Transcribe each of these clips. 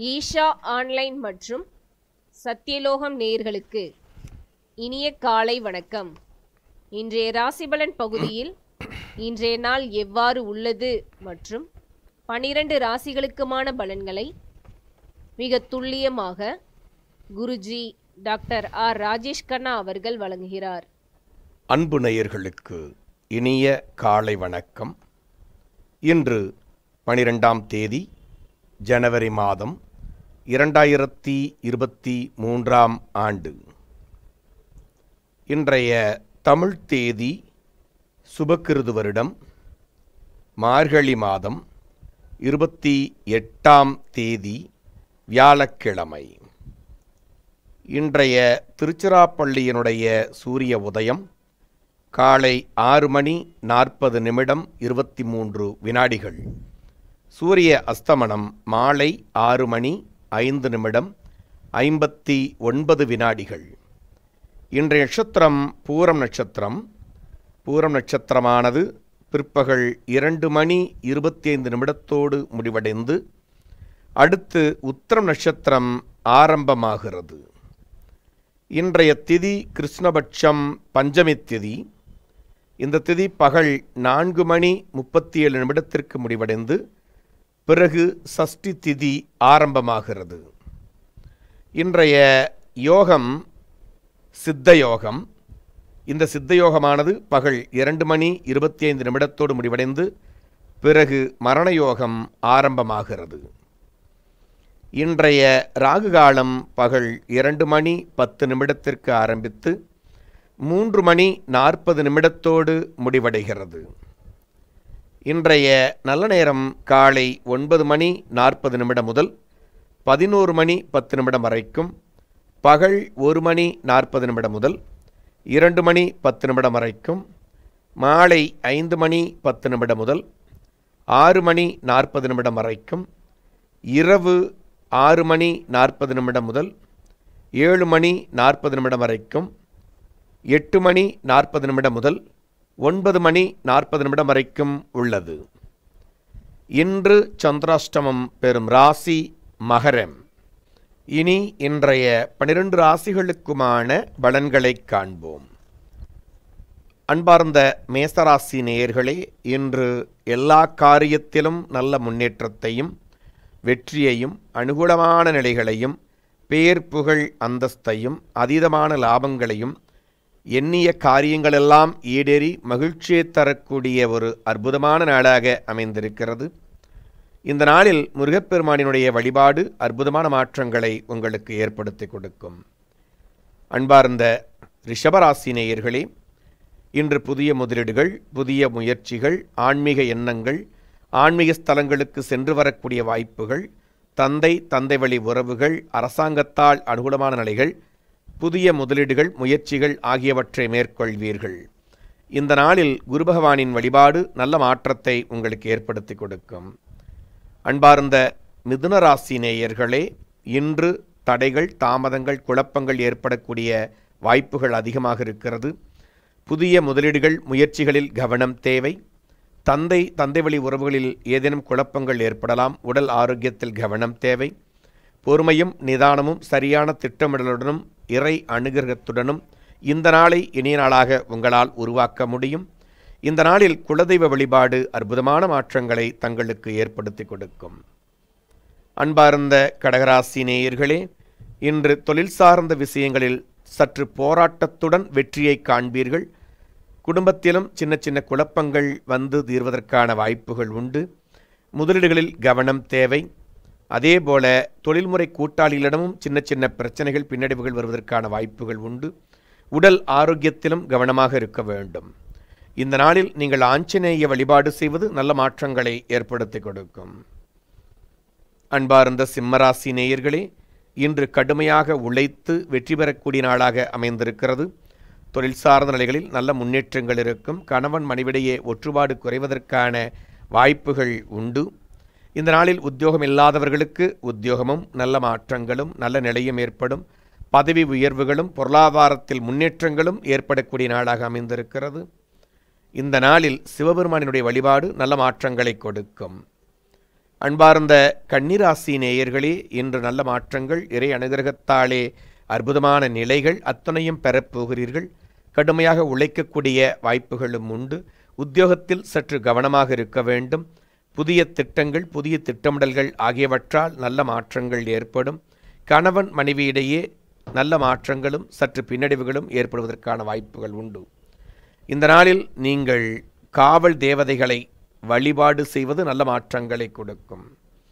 Isha online மற்றும் சத்தியலோகம் நேயர்களுக்கு இனிய காலை வணக்கம் இன்றைய ராசிபலன் பகுதியில் இன்றைய நாள் எவ்வாறு உள்ளது மற்றும் பனிரெண்டு ராசிகளுக்குமான பலன்களை மிக துல்லியமாக குருஜி டாக்டர் ஆர் ராஜேஷ் கண்ணா அவர்கள் வழங்குகிறார் அன்பு நேயர்களுக்கு இனிய காலை வணக்கம் இன்று பனிரெண்டாம் தேதி ஜனவரி மாதம் இரண்டாயிரத்தி இருபத்தி மூன்றாம் ஆண்டு இன்றைய தமிழ் தேதி சுபக்கிருது வருடம் மார்கழி மாதம் இருபத்தி எட்டாம் தேதி வியாழக்கிழமை இன்றைய திருச்சிராப்பள்ளியினுடைய சூரிய உதயம் காலை ஆறு மணி நாற்பது நிமிடம் இருபத்தி மூன்று வினாடிகள் சூரிய அஸ்தமனம் மாலை ஆறு மணி ஐந்து நிமிடம் ஐம்பத்தி ஒன்பது வினாடிகள் இன்றைய நட்சத்திரம் பூரம் நட்சத்திரம் பூரம் நட்சத்திரமானது பிற்பகல் இரண்டு மணி இருபத்தி ஐந்து நிமிடத்தோடு முடிவடைந்து அடுத்து உத்திரம் நட்சத்திரம் ஆரம்பமாகிறது இன்றைய திதி கிருஷ்ணபட்சம் பஞ்சமி திதி இந்த திதி பகல் நான்கு மணி முப்பத்தி ஏழு நிமிடத்திற்கு முடிவடைந்து பிறகு சஷ்டி திதி ஆரம்பமாகிறது இன்றைய யோகம் சித்த யோகம் இந்த சித்த யோகமானது பகல் இரண்டு மணி இருபத்தி ஐந்து நிமிடத்தோடு முடிவடைந்து பிறகு மரண யோகம் ஆரம்பமாகிறது இன்றைய ராகு காலம் பகல் இரண்டு மணி பத்து நிமிடத்திற்கு ஆரம்பித்து மூன்று மணி நாற்பது நிமிடத்தோடு முடிவடைகிறது இன்றைய நல்ல நேரம் காலை ஒன்பது மணி நாற்பது நிமிடம் முதல் பதினோரு மணி பத்து நிமிடம் வரைக்கும் பகல் ஒரு மணி நாற்பது நிமிடம் முதல் இரண்டு மணி பத்து நிமிடம் வரைக்கும் மாலை ஐந்து மணி பத்து நிமிடம் முதல் ஆறு மணி நாற்பது நிமிடம் வரைக்கும் இரவு ஆறு மணி நாற்பது நிமிடம் முதல் ஏழு மணி நாற்பது நிமிடம் வரைக்கும் எட்டு மணி நாற்பது நிமிடம் முதல் ஒன்பது மணி நாற்பது நிமிடம் வரைக்கும் உள்ளது இன்று சந்திராஷ்டமம் பெறும் ராசி மகரம் இனி இன்றைய பனிரெண்டு ராசிகளுக்குமான பலன்களை காண்போம் அன்பார்ந்த மேசராசி நேயர்களே இன்று எல்லா காரியத்திலும் நல்ல முன்னேற்றத்தையும் வெற்றியையும் அனுகூலமான நிலைகளையும் பேர் புகழ் அந்தஸ்தையும் அதீதமான லாபங்களையும் எண்ணிய காரியங்களெல்லாம் ஈடேறி மகிழ்ச்சியை தரக்கூடிய ஒரு அற்புதமான நாளாக அமைந்திருக்கிறது இந்த நாளில் முருகப்பெருமானினுடைய வழிபாடு அற்புதமான மாற்றங்களை உங்களுக்கு ஏற்படுத்தி கொடுக்கும் அன்பார்ந்த ரிஷபராசி நேயர்களே இன்று புதிய முதலீடுகள் புதிய முயற்சிகள் ஆன்மீக எண்ணங்கள் ஆன்மீக ஸ்தலங்களுக்கு சென்று வரக்கூடிய வாய்ப்புகள் தந்தை தந்தை வழி உறவுகள் அரசாங்கத்தால் அனுகூலமான நிலைகள் புதிய முதலீடுகள் முயற்சிகள் ஆகியவற்றை மேற்கொள்வீர்கள் இந்த நாளில் குரு பகவானின் வழிபாடு நல்ல மாற்றத்தை உங்களுக்கு ஏற்படுத்தி கொடுக்கும் அன்பார்ந்த மிதுன ராசி நேயர்களே இன்று தடைகள் தாமதங்கள் குழப்பங்கள் ஏற்படக்கூடிய வாய்ப்புகள் அதிகமாக இருக்கிறது புதிய முதலீடுகள் முயற்சிகளில் கவனம் தேவை தந்தை தந்தை வழி உறவுகளில் ஏதேனும் குழப்பங்கள் ஏற்படலாம் உடல் ஆரோக்கியத்தில் கவனம் தேவை பொறுமையும் நிதானமும் சரியான திட்டமிடலுடனும் இறை அனுகிரகத்துடனும் இந்த நாளை இனிய நாளாக உங்களால் உருவாக்க முடியும் இந்த நாளில் குலதெய்வ வழிபாடு அற்புதமான மாற்றங்களை தங்களுக்கு ஏற்படுத்தி கொடுக்கும் அன்பார்ந்த கடகராசி நேயர்களே இன்று தொழில் சார்ந்த விஷயங்களில் சற்று போராட்டத்துடன் வெற்றியை காண்பீர்கள் குடும்பத்திலும் சின்ன சின்ன குழப்பங்கள் வந்து தீர்வதற்கான வாய்ப்புகள் உண்டு முதலீடுகளில் கவனம் தேவை அதேபோல தொழில்முறை கூட்டாளிகளிடமும் சின்ன சின்ன பிரச்சனைகள் பின்னடைவுகள் வருவதற்கான வாய்ப்புகள் உண்டு உடல் ஆரோக்கியத்திலும் கவனமாக இருக்க வேண்டும் இந்த நாளில் நீங்கள் ஆஞ்சநேய வழிபாடு செய்வது நல்ல மாற்றங்களை ஏற்படுத்தி கொடுக்கும் அன்பார்ந்த சிம்மராசி நேயர்களே இன்று கடுமையாக உழைத்து வெற்றி பெறக்கூடிய நாளாக அமைந்திருக்கிறது தொழில் சார்ந்த நிலைகளில் நல்ல முன்னேற்றங்கள் இருக்கும் கணவன் மனைவிடையே ஒற்றுபாடு குறைவதற்கான வாய்ப்புகள் உண்டு இந்த நாளில் உத்தியோகம் இல்லாதவர்களுக்கு உத்தியோகமும் நல்ல மாற்றங்களும் நல்ல நிலையும் ஏற்படும் பதவி உயர்வுகளும் பொருளாதாரத்தில் முன்னேற்றங்களும் ஏற்படக்கூடிய நாளாக அமைந்திருக்கிறது இந்த நாளில் சிவபெருமானினுடைய வழிபாடு நல்ல மாற்றங்களை கொடுக்கும் அன்பார்ந்த கன்னிராசி நேயர்களே இன்று நல்ல மாற்றங்கள் இறை அனுகிரகத்தாலே அற்புதமான நிலைகள் அத்தனையும் பெறப்போகிறீர்கள் கடுமையாக உழைக்கக்கூடிய வாய்ப்புகளும் உண்டு உத்தியோகத்தில் சற்று கவனமாக இருக்க வேண்டும் புதிய திட்டங்கள் புதிய திட்டமிடல்கள் ஆகியவற்றால் நல்ல மாற்றங்கள் ஏற்படும் கணவன் மனைவியிடையே நல்ல மாற்றங்களும் சற்று பின்னடைவுகளும் ஏற்படுவதற்கான வாய்ப்புகள் உண்டு இந்த நாளில் நீங்கள் காவல் தேவதைகளை வழிபாடு செய்வது நல்ல மாற்றங்களை கொடுக்கும்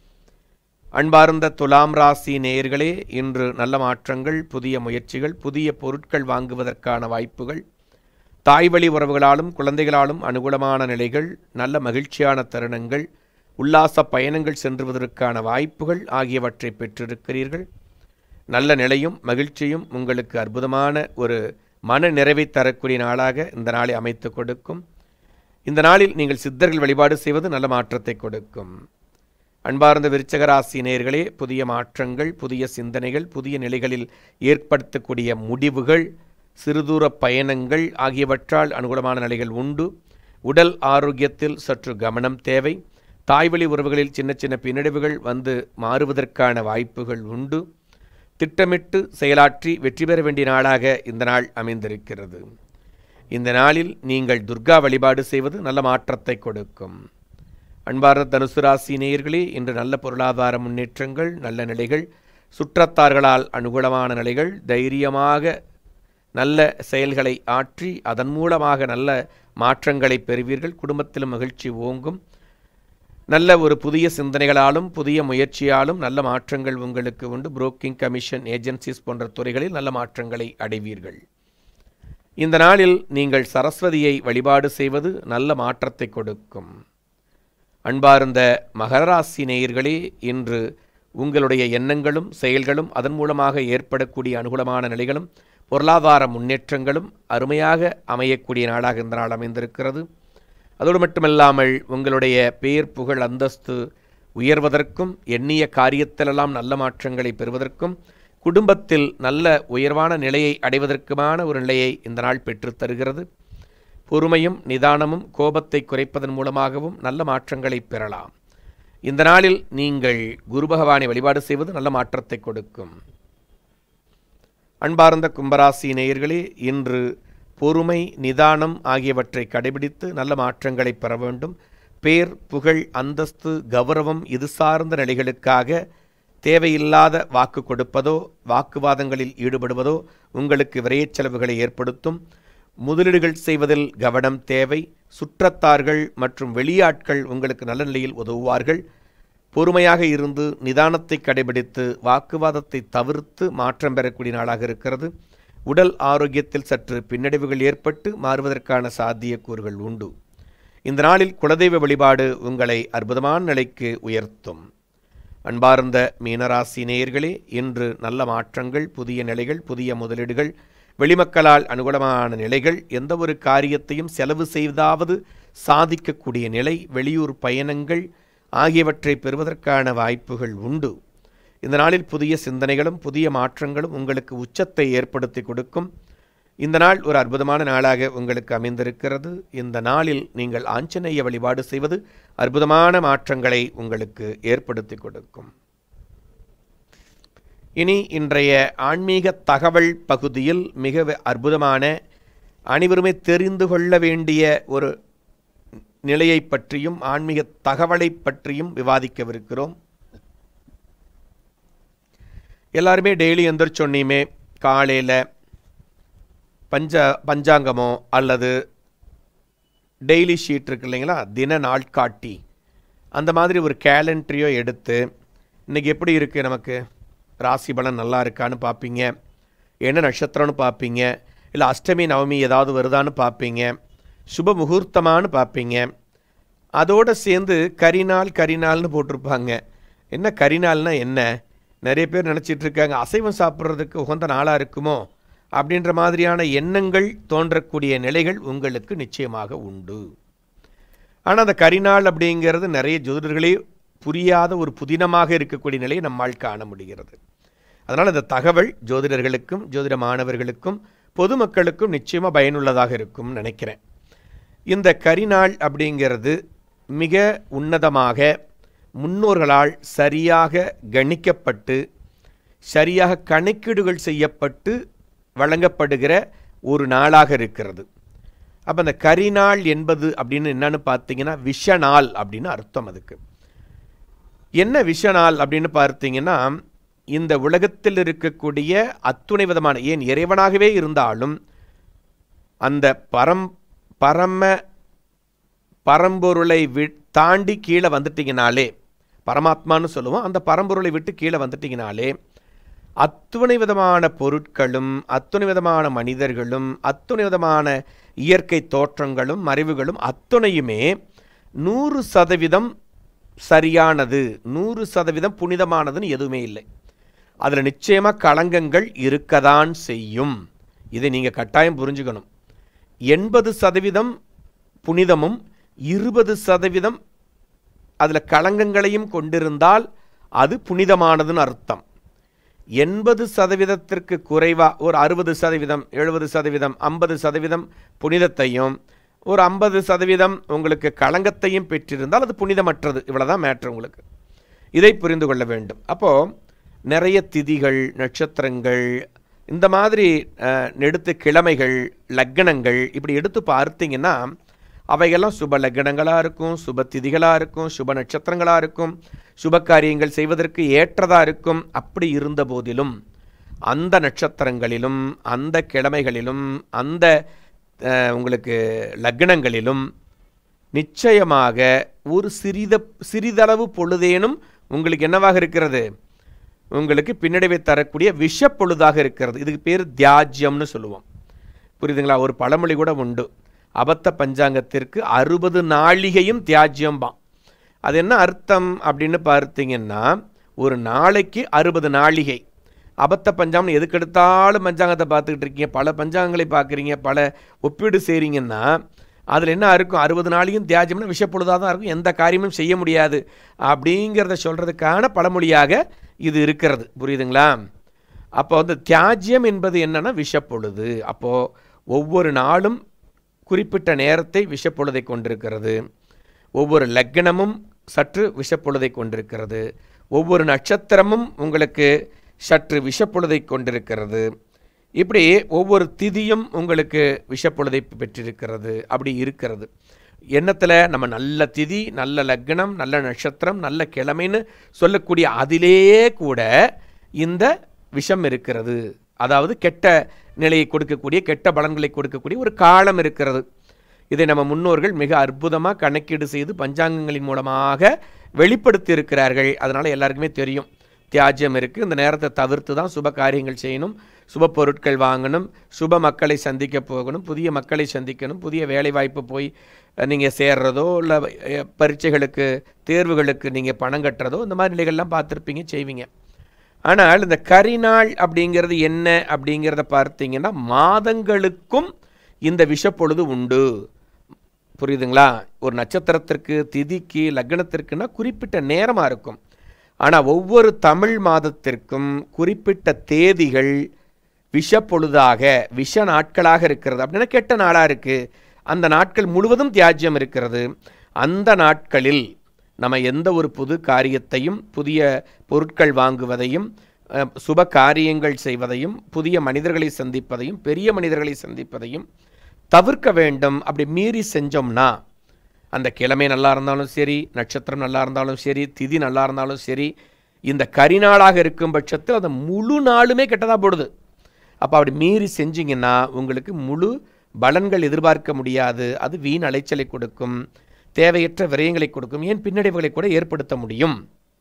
அன்பார்ந்த துலாம் ராசி நேயர்களே இன்று நல்ல மாற்றங்கள் புதிய முயற்சிகள் புதிய பொருட்கள் வாங்குவதற்கான வாய்ப்புகள் தாய்வழி உறவுகளாலும் குழந்தைகளாலும் அனுகூலமான நிலைகள் நல்ல மகிழ்ச்சியான தருணங்கள் உல்லாச பயணங்கள் சென்றுவதற்கான வாய்ப்புகள் ஆகியவற்றை பெற்றிருக்கிறீர்கள் நல்ல நிலையும் மகிழ்ச்சியும் உங்களுக்கு அற்புதமான ஒரு மன நிறைவை தரக்கூடிய நாளாக இந்த நாளை அமைத்து கொடுக்கும் இந்த நாளில் நீங்கள் சித்தர்கள் வழிபாடு செய்வது நல்ல மாற்றத்தை கொடுக்கும் அன்பார்ந்த விருச்சகராசி நேயர்களே புதிய மாற்றங்கள் புதிய சிந்தனைகள் புதிய நிலைகளில் ஏற்படுத்தக்கூடிய முடிவுகள் சிறுதூர பயணங்கள் ஆகியவற்றால் அனுகூலமான நிலைகள் உண்டு உடல் ஆரோக்கியத்தில் சற்று கவனம் தேவை தாய்வழி உறவுகளில் சின்ன சின்ன பின்னடைவுகள் வந்து மாறுவதற்கான வாய்ப்புகள் உண்டு திட்டமிட்டு செயலாற்றி வெற்றி பெற வேண்டிய நாளாக இந்த நாள் அமைந்திருக்கிறது இந்த நாளில் நீங்கள் துர்கா வழிபாடு செய்வது நல்ல மாற்றத்தை கொடுக்கும் அன்பார்ந்த தனுசு ராசி நேயர்களே இன்று நல்ல பொருளாதார முன்னேற்றங்கள் நல்ல நிலைகள் சுற்றத்தார்களால் அனுகூலமான நிலைகள் தைரியமாக நல்ல செயல்களை ஆற்றி அதன் மூலமாக நல்ல மாற்றங்களை பெறுவீர்கள் குடும்பத்திலும் மகிழ்ச்சி ஓங்கும் நல்ல ஒரு புதிய சிந்தனைகளாலும் புதிய முயற்சியாலும் நல்ல மாற்றங்கள் உங்களுக்கு உண்டு புரோக்கிங் கமிஷன் ஏஜென்சிஸ் போன்ற துறைகளில் நல்ல மாற்றங்களை அடைவீர்கள் இந்த நாளில் நீங்கள் சரஸ்வதியை வழிபாடு செய்வது நல்ல மாற்றத்தை கொடுக்கும் அன்பார்ந்த மகராசி நேயர்களே இன்று உங்களுடைய எண்ணங்களும் செயல்களும் அதன் மூலமாக ஏற்படக்கூடிய அனுகூலமான நிலைகளும் பொருளாதார முன்னேற்றங்களும் அருமையாக அமையக்கூடிய நாளாக இந்த நாள் அமைந்திருக்கிறது அதோடு மட்டுமல்லாமல் உங்களுடைய பெயர் புகழ் அந்தஸ்து உயர்வதற்கும் எண்ணிய காரியத்திலெல்லாம் நல்ல மாற்றங்களை பெறுவதற்கும் குடும்பத்தில் நல்ல உயர்வான நிலையை அடைவதற்குமான ஒரு நிலையை இந்த நாள் பெற்றுத் தருகிறது பொறுமையும் நிதானமும் கோபத்தை குறைப்பதன் மூலமாகவும் நல்ல மாற்றங்களை பெறலாம் இந்த நாளில் நீங்கள் குரு பகவானை வழிபாடு செய்வது நல்ல மாற்றத்தை கொடுக்கும் அன்பார்ந்த கும்பராசி நேயர்களே இன்று பொறுமை நிதானம் ஆகியவற்றை கடைபிடித்து நல்ல மாற்றங்களை பெற வேண்டும் பேர் புகழ் அந்தஸ்து கௌரவம் இது சார்ந்த நிலைகளுக்காக தேவையில்லாத வாக்கு கொடுப்பதோ வாக்குவாதங்களில் ஈடுபடுவதோ உங்களுக்கு விரயச் செலவுகளை ஏற்படுத்தும் முதலீடுகள் செய்வதில் கவனம் தேவை சுற்றத்தார்கள் மற்றும் வெளியாட்கள் உங்களுக்கு நல்ல நிலையில் உதவுவார்கள் பொறுமையாக இருந்து நிதானத்தை கடைபிடித்து வாக்குவாதத்தை தவிர்த்து மாற்றம் பெறக்கூடிய நாளாக இருக்கிறது உடல் ஆரோக்கியத்தில் சற்று பின்னடைவுகள் ஏற்பட்டு மாறுவதற்கான சாத்தியக்கூறுகள் உண்டு இந்த நாளில் குலதெய்வ வழிபாடு உங்களை அற்புதமான நிலைக்கு உயர்த்தும் அன்பார்ந்த மீனராசி நேயர்களே இன்று நல்ல மாற்றங்கள் புதிய நிலைகள் புதிய முதலீடுகள் வெளிமக்களால் அனுகூலமான நிலைகள் எந்த ஒரு காரியத்தையும் செலவு செய்தாவது சாதிக்கக்கூடிய நிலை வெளியூர் பயணங்கள் ஆகியவற்றை பெறுவதற்கான வாய்ப்புகள் உண்டு இந்த நாளில் புதிய சிந்தனைகளும் புதிய மாற்றங்களும் உங்களுக்கு உச்சத்தை ஏற்படுத்தி கொடுக்கும் இந்த நாள் ஒரு அற்புதமான நாளாக உங்களுக்கு அமைந்திருக்கிறது இந்த நாளில் நீங்கள் ஆஞ்சநேய வழிபாடு செய்வது அற்புதமான மாற்றங்களை உங்களுக்கு ஏற்படுத்தி கொடுக்கும் இனி இன்றைய ஆன்மீக தகவல் பகுதியில் மிக அற்புதமான அனைவருமே தெரிந்து கொள்ள வேண்டிய ஒரு நிலையை பற்றியும் ஆன்மீக தகவலை பற்றியும் விவாதிக்கவிருக்கிறோம் எல்லாருமே டெய்லி எந்திரிச்சொன்னையுமே காலையில் பஞ்ச பஞ்சாங்கமோ அல்லது டெய்லி ஷீட் இருக்கு இல்லைங்களா தின நாட்காட்டி அந்த மாதிரி ஒரு கேலண்டரியோ எடுத்து இன்றைக்கி எப்படி இருக்குது நமக்கு ராசி பலன் நல்லா இருக்கான்னு பார்ப்பீங்க என்ன நட்சத்திரம்னு பார்ப்பீங்க இல்லை அஷ்டமி நவமி ஏதாவது வருதான்னு பார்ப்பீங்க சுப முகூர்த்தமானு பார்ப்பீங்க அதோடு சேர்ந்து கரிநாள் கரிநாள்னு போட்டிருப்பாங்க என்ன கரிநாள்னா என்ன நிறைய பேர் நினச்சிட்டு இருக்காங்க அசைவம் சாப்பிட்றதுக்கு உகந்த நாளாக இருக்குமோ அப்படின்ற மாதிரியான எண்ணங்கள் தோன்றக்கூடிய நிலைகள் உங்களுக்கு நிச்சயமாக உண்டு ஆனால் அந்த கரிநாள் அப்படிங்கிறது நிறைய ஜோதிடர்களே புரியாத ஒரு புதினமாக இருக்கக்கூடிய நிலையை நம்மால் காண முடிகிறது அதனால் இந்த தகவல் ஜோதிடர்களுக்கும் ஜோதிட மாணவர்களுக்கும் பொதுமக்களுக்கும் நிச்சயமாக பயனுள்ளதாக இருக்கும்னு நினைக்கிறேன் இந்த கரிநாள் அப்படிங்கிறது மிக உன்னதமாக முன்னோர்களால் சரியாக கணிக்கப்பட்டு சரியாக கணக்கீடுகள் செய்யப்பட்டு வழங்கப்படுகிற ஒரு நாளாக இருக்கிறது அப்போ அந்த கரிநாள் என்பது அப்படின்னு என்னன்னு பார்த்தீங்கன்னா விஷநாள் அப்படின்னு அர்த்தம் அதுக்கு என்ன விஷநாள் அப்படின்னு பார்த்தீங்கன்னா இந்த உலகத்தில் இருக்கக்கூடிய அத்துணை விதமான ஏன் இறைவனாகவே இருந்தாலும் அந்த பரம் பரம பரம்பொருளை வி தாண்டி கீழே வந்துட்டீங்கனாலே பரமாத்மான்னு சொல்லுவோம் அந்த பரம்பொருளை விட்டு கீழே வந்துட்டீங்கனாலே அத்துணை விதமான பொருட்களும் அத்துணை விதமான மனிதர்களும் அத்துணை விதமான இயற்கை தோற்றங்களும் மறைவுகளும் அத்துணையுமே நூறு சதவீதம் சரியானது நூறு சதவீதம் புனிதமானதுன்னு எதுவுமே இல்லை அதில் நிச்சயமாக களங்கங்கள் இருக்கதான் செய்யும் இதை நீங்கள் கட்டாயம் புரிஞ்சுக்கணும் எண்பது சதவீதம் புனிதமும் இருபது சதவீதம் அதில் களங்கங்களையும் கொண்டிருந்தால் அது புனிதமானதுன்னு அர்த்தம் எண்பது சதவீதத்திற்கு குறைவாக ஒரு அறுபது சதவீதம் எழுபது சதவீதம் ஐம்பது சதவீதம் புனிதத்தையும் ஒரு ஐம்பது சதவீதம் உங்களுக்கு களங்கத்தையும் பெற்றிருந்தால் அது புனிதமற்றது இவ்வளோதான் மேட்ரு உங்களுக்கு இதை புரிந்து கொள்ள வேண்டும் அப்போது நிறைய திதிகள் நட்சத்திரங்கள் இந்த மாதிரி அஹ், நெடுத்து கிழமைகள் லக்னங்கள் இப்படி எடுத்து பார்த்தீங்கன்னா அவையெல்லாம் சுப லக்னங்களாக இருக்கும் சுப திதிகளாக இருக்கும் சுப நட்சத்திரங்களாக இருக்கும் சுப காரியங்கள் செய்வதற்கு ஏற்றதாக இருக்கும் அப்படி இருந்த போதிலும் அந்த நட்சத்திரங்களிலும் அந்த கிழமைகளிலும் அந்த அஹ், உங்களுக்கு லக்னங்களிலும் நிச்சயமாக ஒரு சிறித சிறிதளவு பொழுதேனும் உங்களுக்கு என்னவாக இருக்கிறது உங்களுக்கு பின்னடைவை தரக்கூடிய விஷப்பொழுதாக இருக்கிறது இதுக்கு பேர் தியாஜ்யம்னு சொல்லுவோம் புரியுதுங்களா ஒரு பழமொழி கூட உண்டு அபத்த பஞ்சாங்கத்திற்கு அறுபது நாழிகையும் தியாஜ்யம்பாம் அது என்ன அர்த்தம் அப்படின்னு பார்த்தீங்கன்னா ஒரு நாளைக்கு அறுபது நாழிகை அபத்த பஞ்சாங்கம் எதுக்கெடுத்தாலும் பஞ்சாங்கத்தை பார்த்துக்கிட்டு இருக்கீங்க பல பஞ்சாங்கங்களை பார்க்குறீங்க பல ஒப்பீடு செய்கிறீங்கன்னா அதில் என்ன இருக்கும் அறுபது நாளையும் தியாஜம்னா விஷப்பொழுதாக தான் இருக்கும் எந்த காரியமும் செய்ய முடியாது அப்படிங்கிறத சொல்கிறதுக்கான பழமொழியாக இது இருக்கிறது புரியுதுங்களா அப்போ வந்து தியாஜ்யம் என்பது என்னன்னா விஷப்பொழுது அப்போது ஒவ்வொரு நாளும் குறிப்பிட்ட நேரத்தை விஷப்பொழுதை கொண்டிருக்கிறது ஒவ்வொரு லக்னமும் சற்று விஷப்பொழுதை கொண்டிருக்கிறது ஒவ்வொரு நட்சத்திரமும் உங்களுக்கு சற்று விஷப்பொழுதை கொண்டிருக்கிறது இப்படி ஒவ்வொரு திதியும் உங்களுக்கு விஷப்பொழுதை பெற்றிருக்கிறது அப்படி இருக்கிறது எண்ணத்தில் நம்ம நல்ல திதி நல்ல லக்னம் நல்ல நட்சத்திரம் நல்ல கிழமைன்னு சொல்லக்கூடிய அதிலேயே கூட இந்த விஷம் இருக்கிறது அதாவது கெட்ட நிலையை கொடுக்கக்கூடிய கெட்ட பலன்களை கொடுக்கக்கூடிய ஒரு காலம் இருக்கிறது இதை நம்ம முன்னோர்கள் மிக அற்புதமாக கணக்கீடு செய்து பஞ்சாங்கங்களின் மூலமாக வெளிப்படுத்தி இருக்கிறார்கள் அதனால் எல்லாருக்குமே தெரியும் தியாஜ்யம் இருக்குது இந்த நேரத்தை தவிர்த்து தான் சுப காரியங்கள் செய்யணும் சுப பொருட்கள் வாங்கணும் சுப மக்களை சந்திக்க போகணும் புதிய மக்களை சந்திக்கணும் புதிய வேலை வாய்ப்பு போய் நீங்கள் சேர்றதோ இல்லை பரீட்சைகளுக்கு தேர்வுகளுக்கு நீங்கள் பணம் கட்டுறதோ இந்த மாதிரி நிலைகள்லாம் பார்த்துருப்பீங்க செய்வீங்க ஆனால் இந்த கரிநாள் அப்படிங்கிறது என்ன அப்படிங்கிறத பார்த்தீங்கன்னா மாதங்களுக்கும் இந்த விஷப்பொழுது உண்டு புரியுதுங்களா ஒரு நட்சத்திரத்திற்கு திதிக்கு லக்னத்திற்குன்னா குறிப்பிட்ட நேரமாக இருக்கும் ஆனால் ஒவ்வொரு தமிழ் மாதத்திற்கும் குறிப்பிட்ட தேதிகள் விஷப்பொழுதாக விஷ நாட்களாக இருக்கிறது அப்படின்னா கெட்ட நாளாக இருக்குது அந்த நாட்கள் முழுவதும் தியாஜ்யம் இருக்கிறது அந்த நாட்களில் நம்ம எந்த ஒரு புது காரியத்தையும் புதிய பொருட்கள் வாங்குவதையும் அஹ், சுப காரியங்கள் செய்வதையும் புதிய மனிதர்களை சந்திப்பதையும் பெரிய மனிதர்களை சந்திப்பதையும் தவிர்க்க வேண்டும் அப்படி மீறி செஞ்சோம்னா அந்த கிழமை நல்லா இருந்தாலும் சரி நட்சத்திரம் நல்லா இருந்தாலும் சரி திதி நல்லா இருந்தாலும் சரி இந்த கரிநாளாக இருக்கும் பட்சத்தில் அந்த முழு நாளுமே கெட்டதாக போடுது அப்போ அப்படி மீறி செஞ்சீங்கன்னா உங்களுக்கு முழு பலன்கள் எதிர்பார்க்க முடியாது அது வீண் அலைச்சலை கொடுக்கும் தேவையற்ற விரயங்களை கொடுக்கும் ஏன் பின்னடைவுகளை கூட ஏற்படுத்த முடியும்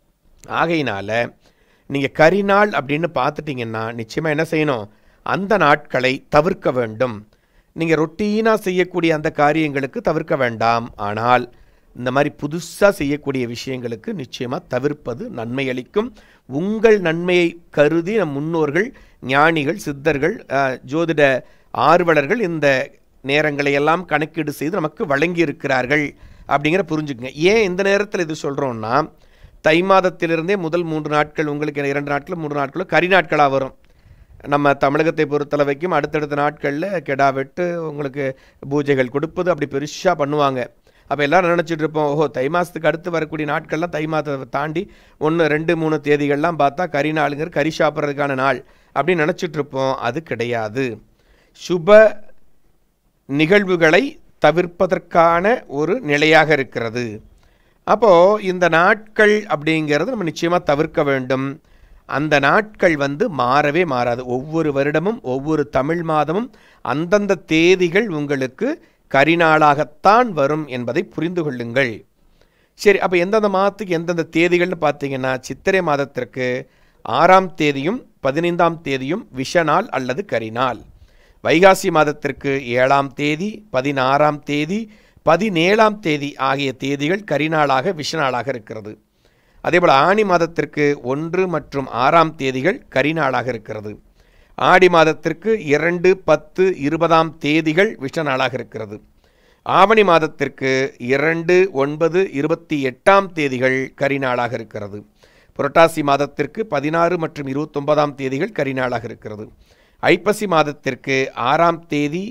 ஆகையினால நீங்கள் கரிநாள் அப்படின்னு பார்த்துட்டிங்கன்னா நிச்சயமாக என்ன செய்யணும் அந்த நாட்களை தவிர்க்க வேண்டும் நீங்கள் ரொட்டீனாக செய்யக்கூடிய அந்த காரியங்களுக்கு தவிர்க்க வேண்டாம் ஆனால் இந்த மாதிரி புதுசாக செய்யக்கூடிய விஷயங்களுக்கு நிச்சயமாக தவிர்ப்பது நன்மை அளிக்கும் உங்கள் நன்மையை கருதி நம் முன்னோர்கள் ஞானிகள் சித்தர்கள் அஹ், ஜோதிட ஆர்வலர்கள் இந்த நேரங்களை எல்லாம் கணக்கீடு செய்து நமக்கு வழங்கி இருக்கிறார்கள் அப்படிங்கிற புரிஞ்சுக்குங்க ஏன் இந்த நேரத்தில் இது சொல்கிறோன்னா தை மாதத்திலிருந்தே முதல் மூன்று நாட்கள் உங்களுக்கு இரண்டு நாட்கள் மூன்று நாட்களும் கரி நாட்களாக வரும் நம்ம தமிழகத்தை பொறுத்தளவைக்கும் அடுத்தடுத்த நாட்களில் கெடா வெட்டு உங்களுக்கு பூஜைகள் கொடுப்பது அப்படி பெருசாக பண்ணுவாங்க அப்போ எல்லாரும் நினச்சிட்டு இருப்போம் ஓஹோ தை மாதத்துக்கு அடுத்து வரக்கூடிய நாட்கள்லாம் தை மாதத்தை தாண்டி ஒன்று ரெண்டு மூணு தேதிகள்லாம் பார்த்தா கறி நாளுங்கிற கறி சாப்பிட்றதுக்கான நாள் அப்படின்னு நினச்சிட்டு இருப்போம் அது கிடையாது சுப நிகழ்வுகளை தவிர்ப்பதற்கான ஒரு நிலையாக இருக்கிறது அப்போது இந்த நாட்கள் அப்படிங்கிறது நம்ம நிச்சயமாக தவிர்க்க வேண்டும் அந்த நாட்கள் வந்து மாறவே மாறாது ஒவ்வொரு வருடமும் ஒவ்வொரு தமிழ் மாதமும் அந்தந்த தேதிகள் உங்களுக்கு கரிநாளாகத்தான் வரும் என்பதை புரிந்து கொள்ளுங்கள் சரி அப்போ எந்தெந்த மாதத்துக்கு எந்தெந்த தேதிகள்னு பார்த்தீங்கன்னா சித்திரை மாதத்திற்கு ஆறாம் தேதியும் பதினைந்தாம் தேதியும் விஷநாள் அல்லது கரிநாள் வைகாசி மாதத்திற்கு ஏழாம் தேதி பதினாறாம் தேதி பதினேழாம் தேதி ஆகிய தேதிகள் கரிநாளாக விஷநாளாக இருக்கிறது அதேபோல் ஆணி மாதத்திற்கு ஒன்று மற்றும் ஆறாம் தேதிகள் கரிநாளாக இருக்கிறது ஆடி மாதத்திற்கு இரண்டு பத்து இருபதாம் தேதிகள் விஷநாளாக இருக்கிறது ஆவணி மாதத்திற்கு இரண்டு ஒன்பது இருபத்தி எட்டாம் தேதிகள் கரிநாளாக இருக்கிறது புரட்டாசி மாதத்திற்கு பதினாறு மற்றும் இருபத்தொன்பதாம் தேதிகள் கரிநாளாக இருக்கிறது ஐப்பசி மாதத்திற்கு ஆறாம் தேதி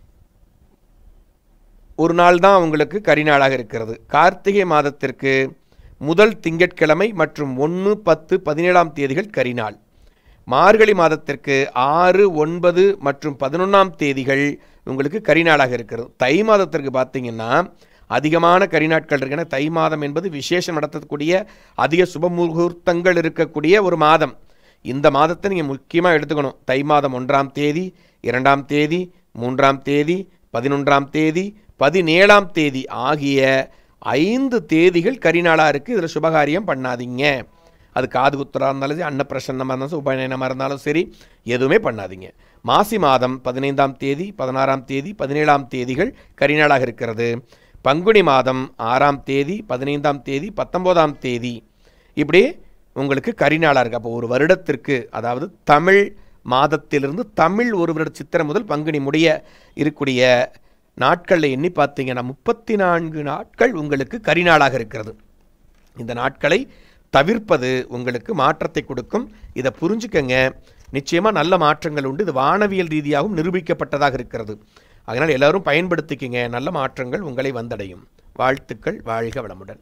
ஒரு நாள் தான் உங்களுக்கு கரிநாளாக இருக்கிறது கார்த்திகை மாதத்திற்கு முதல் திங்கட்கிழமை மற்றும் ஒன்று பத்து பதினேழாம் தேதிகள் கரிநாள் மார்கழி மாதத்திற்கு ஆறு ஒன்பது மற்றும் பதினொன்றாம் தேதிகள் உங்களுக்கு கரிநாளாக இருக்கிறது தை மாதத்திற்கு பார்த்தீங்கன்னா அதிகமான கரிநாட்கள் இருக்குன்னா தை மாதம் என்பது விசேஷம் நடத்தக்கூடிய அதிக சுப முகூர்த்தங்கள் இருக்கக்கூடிய ஒரு மாதம் இந்த மாதத்தை நீங்கள் முக்கியமாக எடுத்துக்கணும் தை மாதம் ஒன்றாம் தேதி இரண்டாம் தேதி மூன்றாம் தேதி பதினொன்றாம் தேதி பதினேழாம் தேதி ஆகிய ஐந்து தேதிகள் கரிநாளாக இருக்குது இதில் சுபகாரியம் பண்ணாதீங்க அது காது குத்துறா இருந்தாலும் சரி அன்னப்பிரசன்னமாக இருந்தாலும் சரி உபநயனமாக இருந்தாலும் சரி எதுவுமே பண்ணாதீங்க மாசி மாதம் பதினைந்தாம் தேதி பதினாறாம் தேதி பதினேழாம் தேதிகள் கரிநாளாக இருக்கிறது பங்குனி மாதம் ஆறாம் தேதி பதினைந்தாம் தேதி பத்தொம்போதாம் தேதி இப்படி உங்களுக்கு கரிநாளாக இருக்குது அப்போ ஒரு வருடத்திற்கு அதாவது தமிழ் மாதத்திலிருந்து தமிழ் ஒரு வருட சித்திரை முதல் பங்குனி முடிய இருக்கக்கூடிய நாட்களில் எண்ணி பார்த்தீங்கன்னா முப்பத்தி நான்கு நாட்கள் உங்களுக்கு கரிநாளாக இருக்கிறது இந்த நாட்களை தவிர்ப்பது உங்களுக்கு மாற்றத்தை கொடுக்கும் இதை புரிஞ்சுக்கங்க நிச்சயமாக நல்ல மாற்றங்கள் உண்டு இது வானவியல் ரீதியாகவும் நிரூபிக்கப்பட்டதாக இருக்கிறது அதனால் எல்லாரும் பயன்படுத்திக்கங்க நல்ல மாற்றங்கள் உங்களை வந்தடையும் வாழ்த்துக்கள் வாழ்க வளமுடன்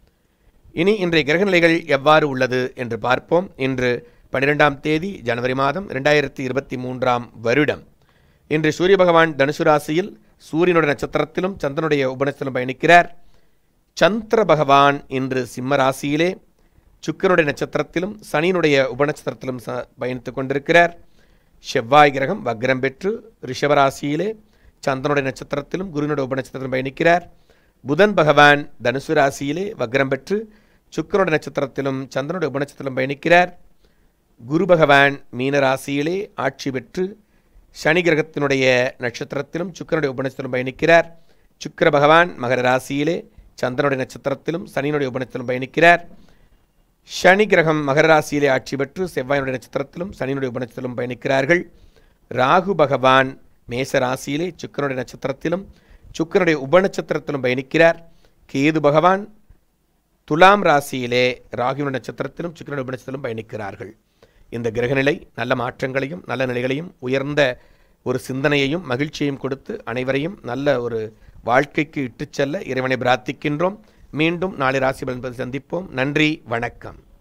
இனி இன்றைய கிரகநிலைகள் எவ்வாறு உள்ளது என்று பார்ப்போம் இன்று பன்னிரெண்டாம் தேதி ஜனவரி மாதம் ரெண்டாயிரத்தி இருபத்தி மூன்றாம் வருடம் இன்று சூரிய பகவான் தனுசு ராசியில் சூரியனுடைய நட்சத்திரத்திலும் சந்திரனுடைய உபநட்சத்திலும் பயணிக்கிறார் சந்திர பகவான் இன்று சிம்ம ராசியிலே சுக்கரனுடைய நட்சத்திரத்திலும் சனியினுடைய உபநட்சத்திரத்திலும் ச பயணித்துக் கொண்டிருக்கிறார் செவ்வாய் கிரகம் வக்ரம் பெற்று ரிஷபராசியிலே சந்திரனுடைய நட்சத்திரத்திலும் குருனுடைய உபநட்சத்திரத்திலும் பயணிக்கிறார் புதன் பகவான் தனுசு ராசியிலே வக்ரம் பெற்று சுக்கரனுடைய நட்சத்திரத்திலும் சந்திரனுடைய உபநட்சத்திரத்திலும் பயணிக்கிறார் குரு பகவான் மீன ராசியிலே ஆட்சி பெற்று சனி கிரகத்தினுடைய நட்சத்திரத்திலும் சுக்கரனுடைய உபநட்சத்திலும் பயணிக்கிறார் சுக்கிர பகவான் மகர ராசியிலே சந்திரனுடைய நட்சத்திரத்திலும் சனியினுடைய உபநட்சத்திலும் பயணிக்கிறார் சனி கிரகம் மகர ராசியிலே ஆட்சி பெற்று செவ்வாயினுடைய நட்சத்திரத்திலும் சனியினுடைய உபநட்சத்திலும் பயணிக்கிறார்கள் ராகு பகவான் மேச ராசியிலே சுக்கரனுடைய நட்சத்திரத்திலும் சுக்கரனுடைய உபநட்சத்திரத்திலும் பயணிக்கிறார் கேது பகவான் துலாம் ராசியிலே ராகுவின் நட்சத்திரத்திலும் சுக்கிரனுடைய உபநட்சத்திலும் பயணிக்கிறார்கள் இந்த கிரகநிலை நல்ல மாற்றங்களையும் நல்ல நிலைகளையும் உயர்ந்த ஒரு சிந்தனையையும் மகிழ்ச்சியையும் கொடுத்து அனைவரையும் நல்ல ஒரு வாழ்க்கைக்கு இட்டுச் செல்ல இறைவனை பிரார்த்திக்கின்றோம் மீண்டும் நாளை ராசி பலன் சந்திப்போம் நன்றி வணக்கம்